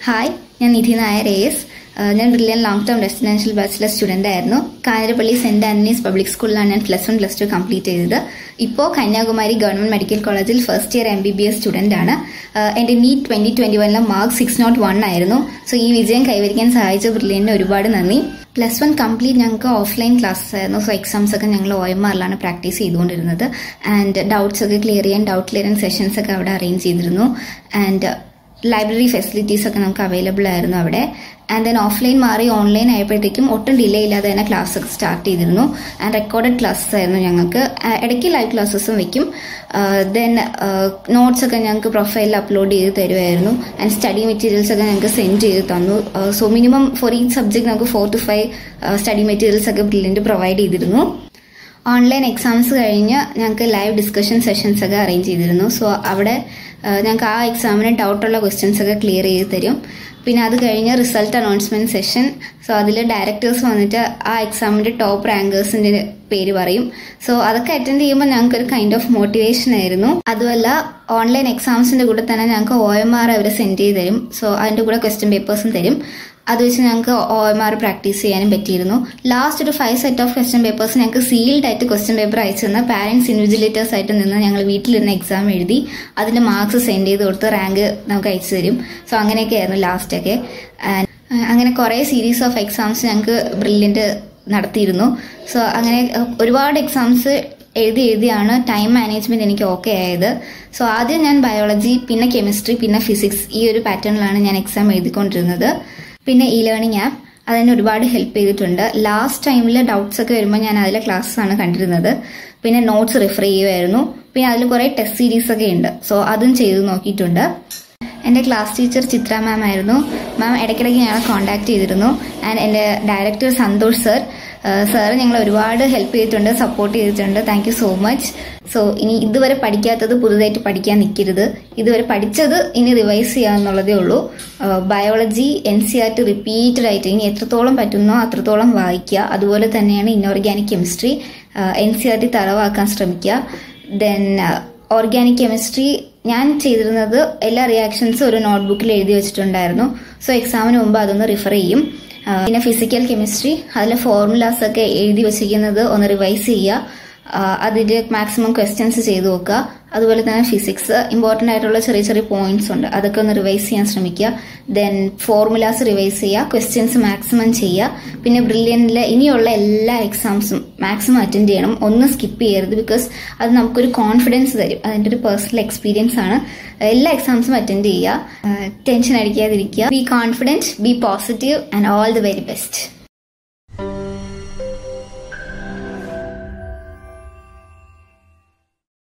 hi ഞാൻ Nidhi Nair A S ഞാൻ Brilliant long term residential bachelor student ആയിരുന്നു കാഞ്ഞിരപ്പള്ളി സെന്റ് ആന്റണീസ് പബ്ലിക് സ്കൂളിലാണ് ഞാൻ plus one plus two complete ചെയ്തത് ഇപ്പോൾ കന്യാകുമാരി ഗവൺമെന്റ് മെഡിക്കൽ കോളേജിൽ first year M B B S student ആണ് എന്റെ നീറ്റ് ട്വന്റി ട്വന്റി വണ്ണിലെ മാർക്ക് സിക്സ് നോട്ട് വൺ ആയിരുന്നു സോ ഈ വിജയം കൈവരിക്കാൻ സഹായിച്ച ബ്രില്യന് ഒരുപാട് നന്ദി പ്ലസ് വൺ കംപ്ലീറ്റ് ഞങ്ങൾക്ക് ഓഫ്ലൈൻ ക്ലാസ്സസ് ആയിരുന്നു സോ എക്സാംസ് ഒക്കെ ഞങ്ങൾ ഒ എം ആറിലാണ് പ്രാക്ടീസ് ചെയ്തുകൊണ്ടിരുന്നത് ആൻഡ് ഡൗട്ട്സ് ഒക്കെ ക്ലിയർ ചെയ്യാൻ ഡൗട്ട് ക്ലിയറിംഗ് സെഷൻസ് ഒക്കെ അവിടെ അറേഞ്ച് ചെയ്തിരുന്നു ആൻഡ് ലൈബ്രറി ഫെസിലിറ്റീസ് ഒക്കെ നമുക്ക് അവൈലബിൾ ആയിരുന്നു അവിടെ ആൻഡ് ദെൻ ഓഫ്ലൈൻ മാറി ഓൺലൈൻ ആയപ്പോഴത്തേക്കും ഒട്ടും ഡിലേ ഇല്ലാതെ തന്നെ ക്ലാസ് ഒക്കെ സ്റ്റാർട്ട് ചെയ്തിരുന്നു ആൻഡ് റെക്കോർഡഡ് ക്ലാസ്സസ് ആയിരുന്നു ഞങ്ങൾക്ക് ഇടയ്ക്ക് ലൈവ് ക്ലാസ്സസും വെക്കും ദെൻ നോട്ട്സ് ഒക്കെ ഞങ്ങൾക്ക് പ്രൊഫൈലിൽ അപ്ലോഡ് ചെയ്ത് തരുമായിരുന്നു ആൻഡ് സ്റ്റഡി മെറ്റീരിയൽസ് ഒക്കെ ഞങ്ങൾക്ക് സെൻഡ് ചെയ്ത് തന്നു സോ മിനിമം ഫോർ ഈ സബ്ജക്ട് നമുക്ക് four to five study materials ഒക്കെ ബ്രില്യൻറ്റ് പ്രൊവൈഡ് ചെയ്തിരുന്നു ഓൺലൈൻ എക്സാംസ് കഴിഞ്ഞ് ഞങ്ങൾക്ക് ലൈവ് ഡിസ്കഷൻ സെഷൻസ് ഒക്കെ അറേഞ്ച് ചെയ്തിരുന്നു സോ അവിടെ ഞങ്ങൾക്ക് ആ എക്സാമിന് ഡൗട്ടുള്ള ക്വസ്റ്റ്യൻസ് ഒക്കെ ക്ലിയർ ചെയ്ത് തരും പിന്നെ അത് കഴിഞ്ഞ് റിസൾട്ട് അനൗൺസ്മെന്റ് സെഷൻ സോ അതിൽ ഡയറക്ടേഴ്സ് വന്നിട്ട് ആ എക്സാമിന്റെ ടോപ്പ് റാങ്കേഴ്സിന്റെ പേര് പറയും സോ അതൊക്കെ അറ്റൻഡ് ചെയ്യുമ്പോൾ ഞങ്ങൾക്ക് ഒരു കൈൻഡ് ഓഫ് മോട്ടിവേഷൻ ആയിരുന്നു അതുമല്ല ഓൺലൈൻ എക്സാംസിന്റെ കൂടെ തന്നെ ഞങ്ങൾക്ക് ഒ എം ആർ അവർ സെൻഡ് ചെയ്ത് തരും സോ അതിന്റെ കൂടെ ക്വസ്റ്റ്യൻ പേപ്പേഴ്സും തരും അത് വെച്ച് ഞങ്ങൾക്ക് ഒ എം ആർ പ്രാക്ടീസ് ചെയ്യാനും പറ്റിയിരുന്നു ലാസ്റ്റ് ഒരു five set of question papers ഞങ്ങൾക്ക് സീൽഡ് ആയിട്ട് ക്വസ്റ്റ്യൻ പേപ്പർ അയച്ചു തന്ന പാരന്റ്സ് ഇൻവിജിലേറ്റേഴ്സ് ആയിട്ട് നിന്ന് ഞങ്ങൾ വീട്ടിലിരുന്ന് എക്സാം എഴുതി അതിന്റെ മാർക്സ് സെൻഡ് ചെയ്ത് കൊടുത്ത് റാങ്ക് നമുക്ക് അയച്ചു തരും സോ അങ്ങനെയൊക്കെ ആയിരുന്നു ലാസ്റ്റ് ഒക്കെ അങ്ങനെ കുറേ സീരീസ് ഓഫ് എക്സാംസ് ഞങ്ങൾക്ക് ബ്രില്യൻ്റ് നടത്തിയിരുന്നു സോ അങ്ങനെ ഒരുപാട് എക്സാംസ് എഴുതി എഴുതിയാണ് ടൈം മാനേജ്മെന്റ് എനിക്ക് ഓക്കെ ആയത് സോ ആദ്യം ഞാൻ ബയോളജി പിന്നെ കെമിസ്ട്രി പിന്നെ ഫിസിക്സ് ഈ ഒരു പാറ്റേണിലാണ് ഞാൻ എക്സാം എഴുതിക്കൊണ്ടിരുന്നത് പിന്നെ ഇ ലേണിംഗ് ആപ്പ് അതെന്നെ ഒരുപാട് ഹെൽപ്പ് ചെയ്തിട്ടുണ്ട് ലാസ്റ്റ് ടൈമിൽ ഡൗട്ട്സ് ഒക്കെ വരുമ്പോൾ ഞാൻ അതിലെ ക്ലാസ്സസ് ആണ് കണ്ടിരുന്നത് പിന്നെ നോട്ട്സ് റെഫർ ചെയ്യുമായിരുന്നു പിന്നെ അതിൽ കുറേ ടെസ്റ്റ് സീരീസ് ഒക്കെ ഉണ്ട് സോ അതും ചെയ്തു നോക്കിയിട്ടുണ്ട് എൻ്റെ ക്ലാസ് ടീച്ചർ ചിത്ര മാം ആയിരുന്നു മാം ഇടയ്ക്കിടയ്ക്ക് ഞങ്ങളെ കോൺടാക്ട് ചെയ്തിരുന്നു ആൻഡ് എൻ്റെ ഡയറക്ടർ സന്തോഷ് സർ സാർ ഞങ്ങൾ ഒരുപാട് ഹെൽപ്പ് ചെയ്തിട്ടുണ്ട് സപ്പോർട്ട് ചെയ്തിട്ടുണ്ട് thank you so much so ഇനി ഇതുവരെ പഠിക്കാത്തത് പുതുതായിട്ട് പഠിക്കാൻ നിൽക്കരുത് ഇതുവരെ പഠിച്ചത് ഇനി റിവൈസ് ചെയ്യാന്നുള്ളതേ ഉള്ളൂ biology N C R T repeated ആയിട്ട് ഇനി എത്രത്തോളം പറ്റുന്നോ അത്രത്തോളം വായിക്കുക അതുപോലെ തന്നെയാണ് inorganic chemistry N C R T തറവാക്കാൻ ശ്രമിക്കുക ദെൻ ഓർഗാനിക് കെമിസ്ട്രി ഞാൻ ചെയ്തിരുന്നത് എല്ലാ റിയാക്ഷൻസും ഒരു നോട്ട്ബുക്കിൽ എഴുതി വെച്ചിട്ടുണ്ടായിരുന്നു സോ എക്സാമിന് മുമ്പ് അതൊന്ന് റിഫർ ചെയ്യും പിന്നെ ഫിസിക്കൽ കെമിസ്ട്രി അതിലെ ഫോർമുലാസ് ഒക്കെ എഴുതി വെച്ചിരിക്കുന്നത് ഒന്ന് റിവൈസ് ചെയ്യുക അതിന്റെ മാക്സിമം ക്വസ്റ്റ്യൻസ് ചെയ്തു നോക്കുക അതുപോലെ തന്നെ ഫിസിക്സ് ഇമ്പോർട്ടൻ്റ് ആയിട്ടുള്ള ചെറിയ ചെറിയ പോയിന്റ്സ് ഉണ്ട് അതൊക്കെ ഒന്ന് റിവൈസ് ചെയ്യാൻ ശ്രമിക്കുക ദെൻ ഫോർമുലാസ് റിവൈസ് ചെയ്യുക ക്വസ്റ്റ്യൻസ് മാക്സിമം ചെയ്യുക പിന്നെ ബ്രില്യൻറ്റിലെ ഇനിയുള്ള എല്ലാ എക്സാംസും മാക്സിമം അറ്റൻഡ് ചെയ്യണം ഒന്നും സ്കിപ്പ് ചെയ്യരുത് ബിക്കോസ് അത് നമുക്കൊരു കോൺഫിഡൻസ് തരും അതിൻ്റെ ഒരു പേഴ്സണൽ എക്സ്പീരിയൻസ് ആണ് എല്ലാ എക്സാംസും അറ്റൻഡ് ചെയ്യുക ടെൻഷൻ അടിക്കാതിരിക്കുക be confident be positive and all the very best